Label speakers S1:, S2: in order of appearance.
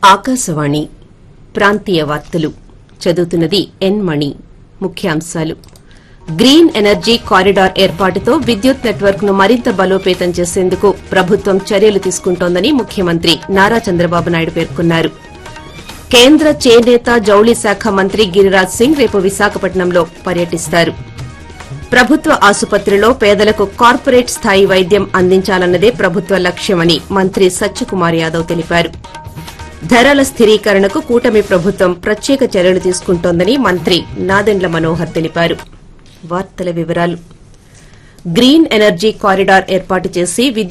S1: ఆకాశవాణి ప్రాంతీయ వార్తలు చదువుతున్నది ఎన్ మణి ముఖ్యాంశాలు గ్రీన్ ఎనర్జీ కారిడార్ ఏర్పాటుతో విద్యుత్ నెట్వర్క్ ను మరింత బలోపేతం చేసేందుకు ప్రభుత్వం చర్యలు తీసుకుంటోందని ముఖ్యమంత్రి నారా చంద్రబాబు నాయుడు పేర్కొన్నారు కేంద్ర చేనేత జౌళి శాఖ మంత్రి గిరిరాజ్ సింగ్ రేపు విశాఖపట్నంలో పర్యటిస్తారు ప్రభుత్వ ఆసుపత్రిలో పేదలకు కార్పొరేట్ స్థాయి వైద్యం అందించాలన్నదే ప్రభుత్వ లక్ష్యమని మంత్రి సత్యకుమార్ యాదవ్ తెలిపారు ధరల స్థిరీకరణకు కూటమి ప్రభుత్వం ప్రత్యేక చర్యలు తీసుకుంటోందని మంత్రి నాదెండ్ల మనోహర్ తెలిపారు వార్తల వివరాలు గ్రీన్ ఎనర్జీ కారిడార్ ఏర్పాటు చేసి